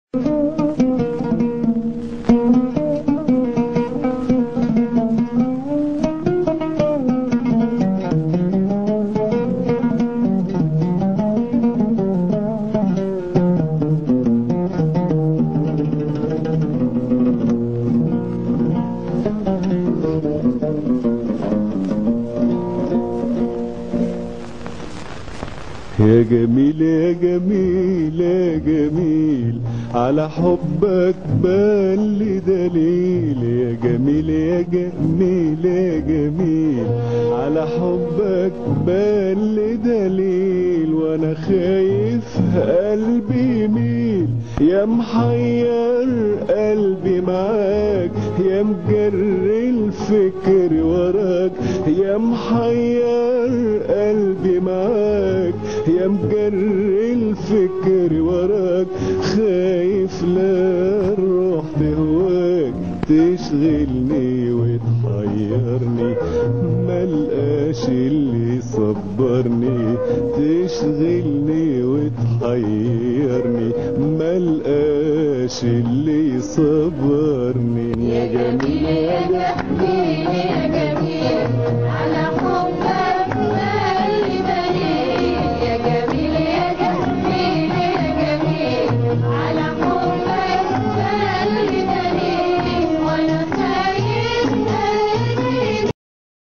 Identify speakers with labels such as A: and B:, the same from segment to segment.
A: يا جميل يا جميل يا جميل على حبك بل دليل يا جميل يا جميل يا جميل على حبك بل دليل وانا خايف قلبي يميل يا محير قلبي معاك يا مجري الفكر وراك يا محير قلبي معاك يا مجري الفكر وراك خايف لا الروح تهواك تشغلني وتحيرني ملقاش اللي يصبرني تشغلني وتحيرني ملقاش اللي يصبرني
B: يا جميل يا جميل يا جميل على حبك مالي دليل يا جميل يا جميل يا جميل على حبك مالي دليل وانا خايف قلبي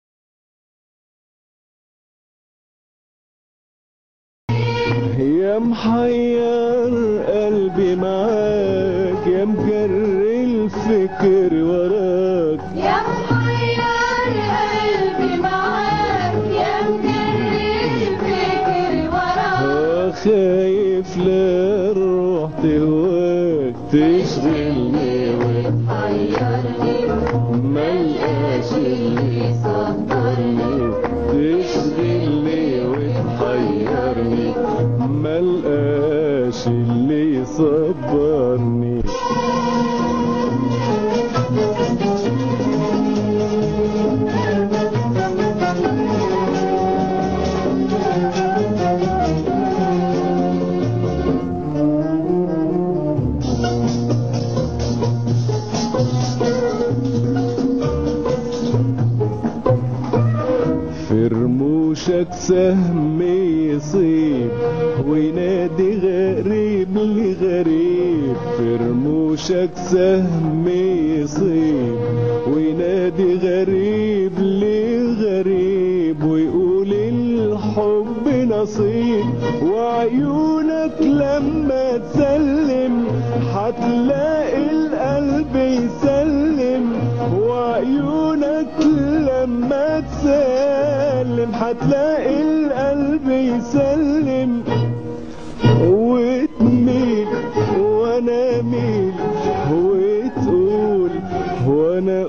A: يا محير قلبي معاك يا مجري الفكر وراك
B: يا محير قلبي معاك يا مجري الفكر وراك
A: آه خايف لا الروح تهواك تشغلني
B: حيرني
A: ملقاش اللي
B: صبرني
A: تشغلني وتحيرني ملقاش اللي يصبرني في رموشك سهم يصيب وينادي غريب لغريب في رموشك سهم يصيب وينادي غريب لغريب ويقول الحب نصيب وعيونك لما تسلم هتلاقي القلب يسلم وعيونك لما تسلم هتلاقي القلب يسلم وتميل وانا اميل وتقول وانا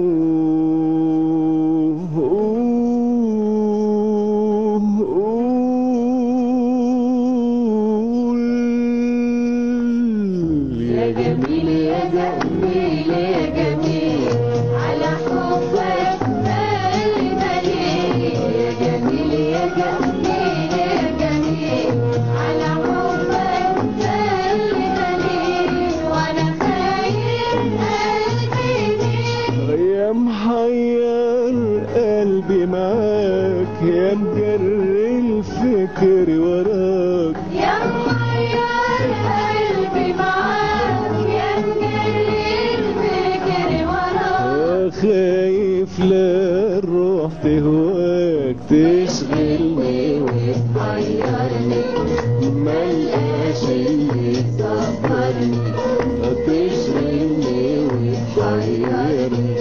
A: اقول
B: يا جميل يا جميل يا جميل على حبك مالي دليل يا جميل يا جميل يا جميل على حبك مالي دليل وانا خايف قلبي يميل
A: يا محير قلبي معاك يا مجري الفكر وراك
B: يا محير قلبي معاك يا مجري الفكر وراك
A: خايف لا الروح تهواك تشغلني
B: وتحيرني
A: ملقاش اللي
B: صبرني
A: تشغلني وتحيرني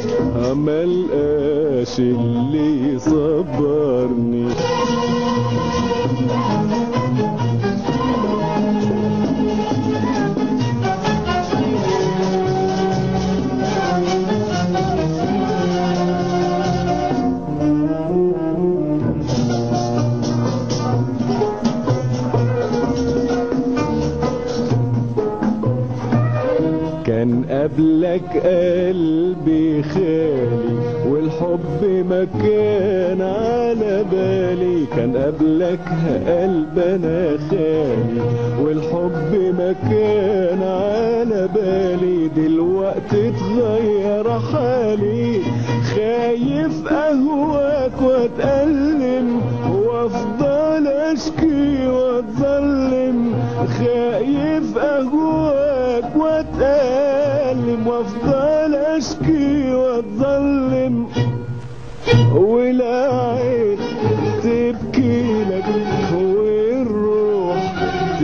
A: ملقاش اللي يصبرني كان قبلك قلبي خالي والحب ما كان على بالي كان قبلك قلب انا خالي والحب ما كان على بالي دلوقتي اتغير حالي خايف اهواك واتألم وافضل اشكي واتظلم خايف اهواك واتألم وافضل اشكي واتظلم ولا عين تبكي لك والروح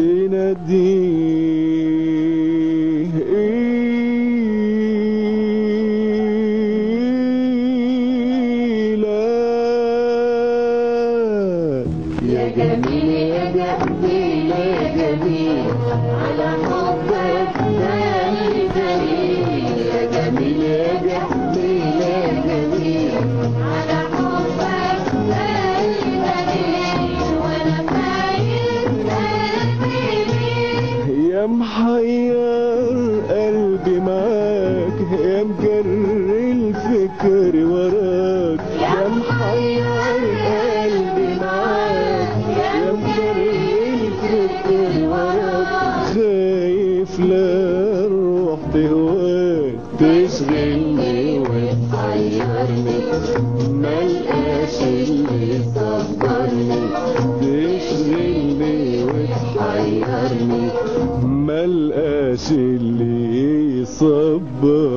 A: تناديه لك
B: يا جميل يا جميل يا جميل على حبك داري دليل يا جميل يا جميل يا جميل على حبك داري دليل وانا خايف قلبي ليك
A: يا محير قلبي معاك يا مجري الفكر وراك يا محير قلبي معاك يا مجري الفكر وراك خايف لا الروح تهواك تشغلني وتحيرني ملقاش اللي يصبرني تشغلني وتحيرني ملقاش اللي يصبرني